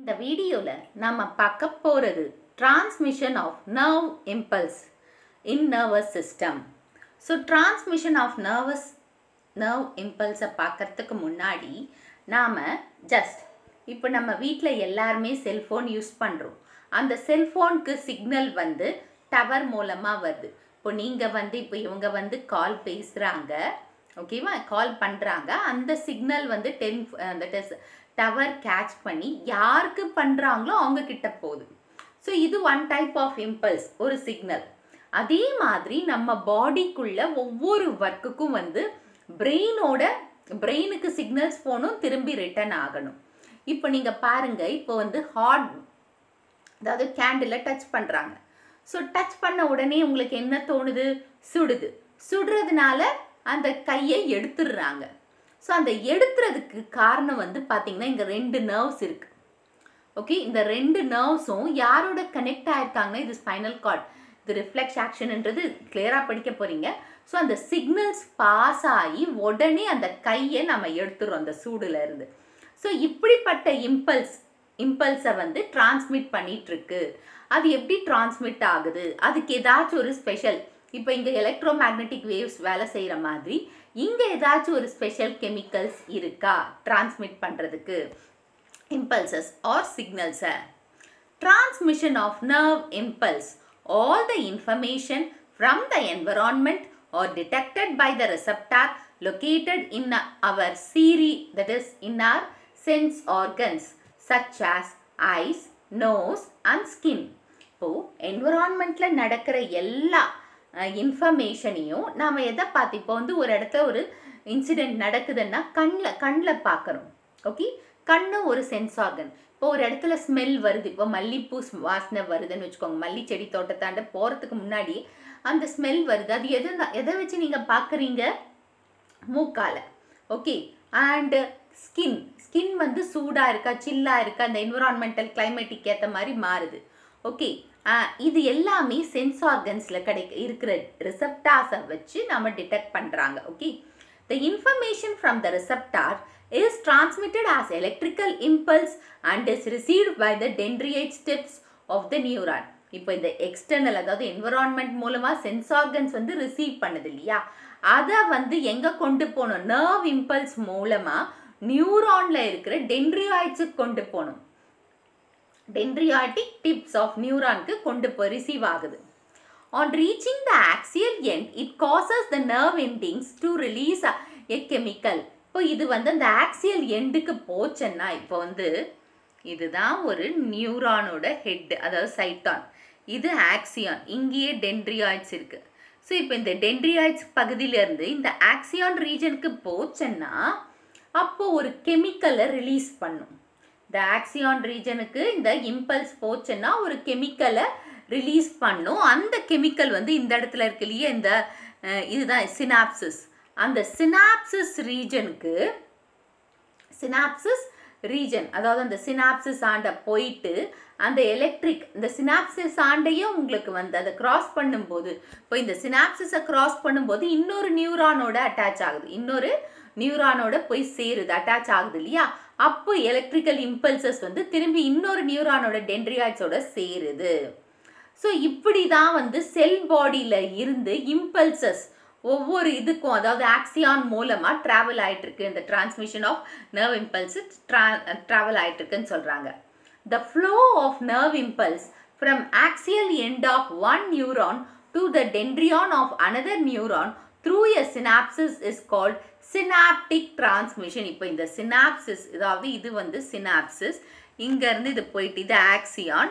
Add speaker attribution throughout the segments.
Speaker 1: இந்த வீடியோவில் நம்ம பார்க்க போகிறது transmission of nerve impulse in nervous system so transmission of nervous nerve impulse-அ பார்க்கறதுக்கு முன்னாடி நாம் ஜஸ்ட் இப்போ நம்ம வீட்டில் எல்லாருமே செல்ஃபோன் யூஸ் பண்ணுறோம் அந்த செல்ஃபோனுக்கு சிக்னல் வந்து டவர் மூலமாக வருது இப்போ நீங்கள் வந்து இப்போ இவங்க வந்து கால் பேசுகிறாங்க ஓகேவா கால் பண்ணுறாங்க அந்த சிக்னல் வந்து then that is tower catch பண்ணி யாருக்கு பண்ணுறாங்களோ அவங்க கிட்ட போகுது ஸோ இது ஒன் டைப் ஆஃப் இம்பல்ஸ் ஒரு சிக்னல் அதே மாதிரி நம்ம பாடிக்குள்ள ஒவ்வொரு ஒர்க்குக்கும் வந்து பிரெயினோட பிரெயினுக்கு சிக்னல்ஸ் போகணும் திரும்பி ரிட்டர்ன் ஆகணும் இப்போ நீங்கள் பாருங்கள் இப்போ வந்து ஹார்ட் அதாவது கேண்டிலை டச் பண்ணுறாங்க ஸோ டச் பண்ண உடனே உங்களுக்கு என்ன தோணுது சுடுது சுடுறதுனால அந்த கையை எடுத்துடுறாங்க ஸோ அந்த எடுத்துறதுக்கு காரணம் வந்து பார்த்தீங்கன்னா இங்கே ரெண்டு நர்வ்ஸ் இருக்குது ஓகே இந்த ரெண்டு நர்வ்ஸும் யாரோட கனெக்ட் ஆயிருக்காங்கன்னா இது ஸ்பைனல் கார்ட் இது ரிஃப்ளெக்ஸ் ஆக்ஷன்ன்றது கிளியராக படிக்க போகிறீங்க ஸோ அந்த சிக்னல்ஸ் பாஸ் ஆகி உடனே அந்த கையை நம்ம எடுத்துடுறோம் அந்த சூடுல இருந்து ஸோ இப்படிப்பட்ட இம்பல்ஸ் இம்பல்ஸை வந்து டிரான்ஸ்மிட் பண்ணிகிட்ருக்கு அது எப்படி டிரான்ஸ்மிட் ஆகுது அதுக்கு ஏதாச்சும் ஒரு ஸ்பெஷல் இப்போ இங்கே எலக்ட்ரோ மேக்னெட்டிக் வேவ்ஸ் வேலை செய்கிற மாதிரி இங்கே ஏதாச்சும் ஒரு ஸ்பெஷல் கெமிக்கல்ஸ் இருக்கா டிரான்ஸ்மிட் பண்ணுறதுக்கு impulses or signals are. Transmission of nerve impulse. All the information from the environment are detected by the receptor located in our series that is in our sense organs such as eyes, nose and skin. இப்போ என்விரான்மெண்ட்டில் நடக்கிற எல்லா இன்ஃபர்மேஷனையும் நாம் எதை பார்த்து இப்போ வந்து ஒரு இடத்துல ஒரு இன்சிடெண்ட் நடக்குதுன்னா கண்ணில் கண்ணில் பார்க்குறோம் ஓகே கண்ணு ஒரு சென்ஸ் ஆர்கன் இப்போ ஒரு இடத்துல ஸ்மெல் வருது இப்போ மல்லிப்பூ வாசனை வருதுன்னு வச்சுக்கோங்க மல்லி செடி தோட்டத்தாண்ட போகிறதுக்கு முன்னாடி அந்த ஸ்மெல் வருது அது எது எதை வச்சு நீங்கள் பார்க்குறீங்க மூக்கால ஓகே அண்டு ஸ்கின் ஸ்கின் வந்து சூடாக இருக்கா சில்லாக இருக்கா அந்த என்விரான்மெண்டல் கிளைமேட்டிக் ஏற்ற மாதிரி மாறுது ஓகே இது எல்லாமே சென்ஸ் ஆர்கன்ஸில் கிடைக்க இருக்கிற ரிசப்டாஸை வச்சு நம்ம டிடெக்ட் பண்ணுறாங்க okay the information from the receptor is transmitted as electrical impulse and is received by the dendrite steps of the neuron இப்போ இந்த எக்ஸ்டர்னல் அதாவது என்விரான்மெண்ட் மூலமாக சென்ஸ் ஆர்கன்ஸ் வந்து ரிசீவ் பண்ணுது இல்லையா அதை வந்து எங்கே கொண்டு போகணும் நர்வ் இம்பல்ஸ் மூலமாக நியூரானில் இருக்கிற டென்ட்ரியாய்ட்ஸுக்கு கொண்டு போகணும் டென்ட்ரியாட்டிக் டிப்ஸ் ஆஃப் நியூரானுக்கு கொண்டு போய் ரிசீவ் ஆகுது on reaching the axial end it causes the nerve endings to release a chemical இப்போ இது வந்து அந்த ஆக்சியல் எண்டுக்கு போச்சுன்னா இப்போ வந்து இதுதான் ஒரு நியூரானோட ஹெட் அதாவது சைட்டான் இது ஆக்சியான் இங்கேயே டென்ட்ரியாய்ட்ஸ் இருக்குது ஸோ இப்போ இந்த டென்ட்ரியாய்ட்ஸ் பகுதியிலேருந்து இந்த ஆக்சியான் ரீஜனுக்கு போச்சுன்னா அப்போது ஒரு கெமிக்கலை ரிலீஸ் பண்ணும் இந்த ஆக்சியான் ரீஜனுக்கு இந்த இம்பல்ஸ் போச்சுன்னா ஒரு கெமிக்கலை ரிலீஸ் பண்ணும் அந்த கெமிக்கல் வந்து இந்த இடத்துல இருக்கு இல்லையா இந்த இதுதான் சினாப்சிஸ் அந்த சினாப்சிஸ் ரீஜனுக்கு சினாப்சிஸ் ரீஜன் அதாவது அந்த சினாப்சிஸ் ஆண்டை போயிட்டு அந்த எலக்ட்ரிக் இந்த சினாப்சிஸ் ஆண்டையும் உங்களுக்கு வந்து அதை கிராஸ் பண்ணும்போது இப்போ இந்த சினாப்சிஸை கிராஸ் பண்ணும்போது இன்னொரு நியூரானோட அட்டாச் ஆகுது இன்னொரு நியூரானோட போய் சேருது அட்டாச் ஆகுது இல்லையா அப்போ எலக்ட்ரிக்கல் இம்பல்சஸ் வந்து திரும்பி இன்னொரு நியூரானோட டென்ட்ரியாய்ட்ஸோட சேருது ஸோ இப்படி தான் வந்து செல் பாடியில் இருந்து இம்பல்சஸ் ஒவ்வொரு இதுக்கும் அதாவது ஆக்சியான் மூலமாக ட்ராவல் ஆகிட்டுருக்கு இந்த டிரான்ஸ்மிஷன் ஆஃப் நர்வ் இம்பல்ஸு ட்ரா ட்ராவல் ஆகிட்டுருக்குன்னு சொல்கிறாங்க the flow of nerve impulse from axial end of one neuron to the dendron of another neuron through a synapsis is called synaptic transmission இப்போ இந்த சினாப்சிஸ் அதாவது இது வந்து சினாப்சிஸ் இங்கேருந்து இது போயிட்டு இது ஆக்சியான்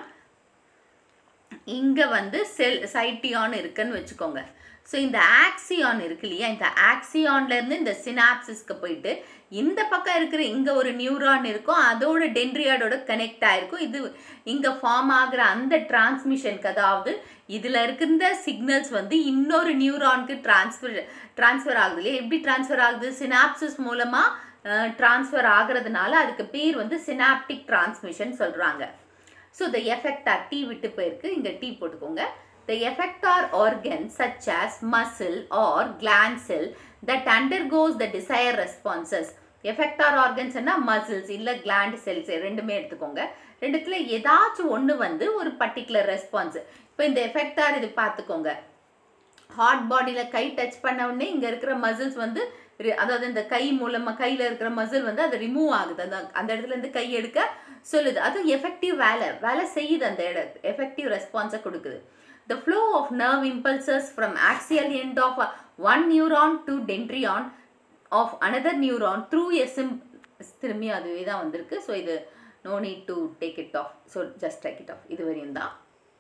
Speaker 1: இங்கே வந்து செல் சைட்டியான் இருக்குன்னு வச்சுக்கோங்க ஸோ இந்த ஆக்சியான் இருக்கு இல்லையா இந்த ஆக்சியான்லேருந்து இந்த சினாப்சிஸ்க்கு போயிட்டு இந்த பக்கம் இருக்கிற இங்கே ஒரு நியூரான் இருக்கும் அதோட டென்ட்ரியாடோட கனெக்ட் ஆகிருக்கும் இது இங்கே ஃபார்ம் ஆகிற அந்த டிரான்ஸ்மிஷனுக்கு அதாவது இதில் இருக்கிற சிக்னல்ஸ் வந்து இன்னொரு நியூரானுக்கு டிரான்ஸ்ஃபர் டிரான்ஸ்ஃபர் ஆகுது இல்லையா எப்படி டிரான்ஸ்ஃபர் ஆகுது சினாப்சிஸ் மூலமாக டிரான்ஸ்ஃபர் ஆகிறதுனால அதுக்கு பேர் வந்து சினாப்டிக் டிரான்ஸ்மிஷன் சொல்கிறாங்க ஸோ த எஃபெக்டார் டீ விட்டு போயிருக்கு இங்கே டீ போட்டுக்கோங்க The effector organ such as muscle or gland cell that undergoes the desired responses effector ஆர்கன்ஸ்னா மசில்ஸ் இல்லை கிளாண்ட் செல்ஸ் ரெண்டுமே எடுத்துக்கோங்க ரெண்டுத்துல ஏதாச்சும் ஒன்று வந்து ஒரு பர்டிகுலர் ரெஸ்பான்ஸ் இப்போ இந்த எஃபெக்டார் இது பார்த்துக்கோங்க ஹார்ட் பாடியில் கை டச் பண்ண உடனே இங்கே இருக்கிற மசில்ஸ் வந்து ரி- அதாவது இந்த கை மூலமாக கையில் இருக்கிற மசில் வந்து அது ரிமூவ் ஆகுது அந்த அந்த இடத்துல இருந்து கை எடுக்க சொல்லுது அது எஃபெக்டிவ் வேலை வேலை செய்யுது அந்த இட எஃபெக்டிவ் ரெஸ்பான்ஸை கொடுக்குது the flow of nerve impulses from axial end of a- one neuron to dendrion of another neuron through a sim திரும்பி அதுவே தான் வந்திருக்கு ஸோ இது no need to take it off so just take it off இது வரையும் தான்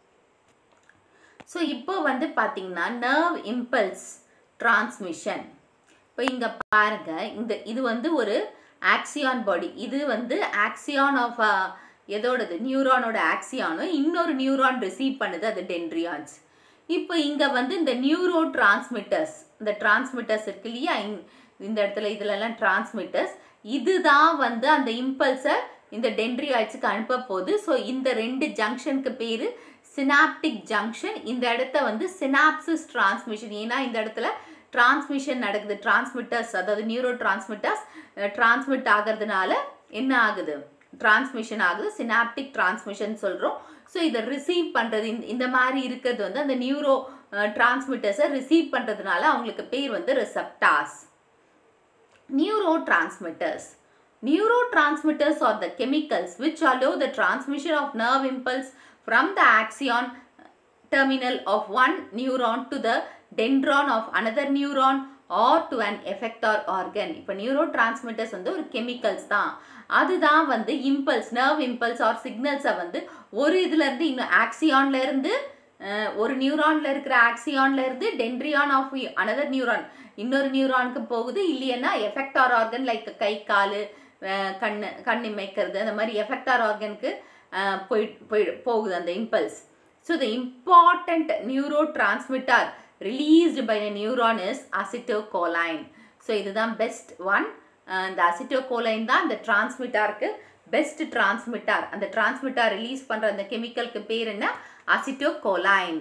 Speaker 1: so இப்போ வந்து பார்த்தீங்கன்னா நர்வ் இம்பல்ஸ் டிரான்ஸ்மிஷன் இப்போ இங்கே பாருங்க இந்த இது வந்து ஒரு ஆக்சியான் பாடி இது வந்து ஆக்சியான் ஆஃப் எதோடது நியூரானோட ஆக்சியானும் இன்னொரு நியூரான் ரிசீவ் பண்ணுது அது டென்ட்ரியான்ஸ் இப்போ இங்கே வந்து இந்த நியூரோ டிரான்ஸ்மிட்டர்ஸ் இந்த டிரான்ஸ்மிட்டர்ஸ் இருக்கு இல்லையா இங்- இந்த இடத்துல இதுலலாம் டிரான்ஸ்மிட்டர்ஸ் இதுதான் வந்து அந்த இம்பல்ஸை இந்த டென்ட்ரியாய்ட்ஸுக்கு அனுப்ப போகுது ஸோ இந்த ரெண்டு ஜங்ஷனுக்கு பேர் சினாப்டிக் ஜங்ஷன் இந்த இடத்த வந்து சினாப்சிஸ் டிரான்ஸ்மிஷன் ஏன்னா இந்த இடத்துல டிரான்ஸ்மிஷன் நடக்குது டிரான்ஸ்மிட்டர்ஸ் அதாவது நியூரோ டிரான்ஸ்மிட்டர்ஸ் டிரான்ஸ்மிட் ஆகிறதுனால என்ன ஆகுது டிரான்ஸ்மிஷன் ஆகுது சினாப்டிக் டிரான்ஸ்மிஷன் சொல்கிறோம் ஸோ இதை ரிசீவ் பண்ணுறது இந்த இந்த மாதிரி இருக்கிறது வந்து அந்த நியூரோ டிரான்ஸ்மிட்டர்ஸை ரிசீவ் பண்ணுறதுனால அவங்களுக்கு பேர் வந்து ரிசப்டாஸ் neurotransmitters neurotransmitters are the chemicals which allow the transmission of nerve impulse from the axon terminal of one neuron to the dendron of another neuron or to an effector organ இப்போ neurotransmitters வந்து ஒரு chemicals தான் அதுதான் வந்து impulse nerve impulse or signals-அ வந்து ஒரு இதுல இருந்து இன்னும் axionல இருந்து அஹ், ஒரு நியூரான்ல இருக்கிற ஆக்சியான்ல இருந்து டென்ட்ரியான் ஆஃப் another நியூரான் இன்னொரு நியூரானுக்கு போகுது இல்லையன்னா எஃபெக்டார் ஆர்கன் லைக் கை கால் கண்ணு கண் இமைக்கிறது அந்த மாதிரி எஃபெக்டார் ஆர்கனுக்கு போய் போய் போகுது அந்த impulse so the important neurotransmitter released by a neuron is acetylcholine so இதுதான் பெஸ்ட் ஒன் இந்த அசிட்டோகோலைன் தான் இந்த டிரான்ஸ்மிட்டாருக்கு பெஸ்ட் டிரான்ஸ்மிட்டார் அந்த டிரான்ஸ்மிட்டார் ரிலீஸ் பண்ணுற அந்த கெமிக்கலுக்கு பேர் என்ன அசிட்டோகோலைன்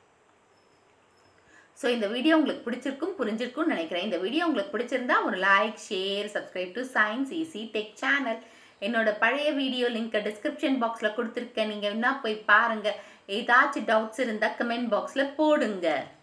Speaker 1: ஸோ இந்த வீடியோ உங்களுக்கு பிடிச்சிருக்கும் புரிஞ்சிருக்கும்னு நினைக்கிறேன் இந்த வீடியோ உங்களுக்கு பிடிச்சிருந்தா ஒரு like share subscribe to science easy tech channel என்னோட பழைய வீடியோ லிங்க்கை டிஸ்கிரிப்ஷன் பாக்ஸில் கொடுத்துருக்கேன் நீங்கள் என்ன போய் பாருங்கள் ஏதாச்சும் டவுட்ஸ் இருந்தால் கமெண்ட் பாக்ஸில் போடுங்க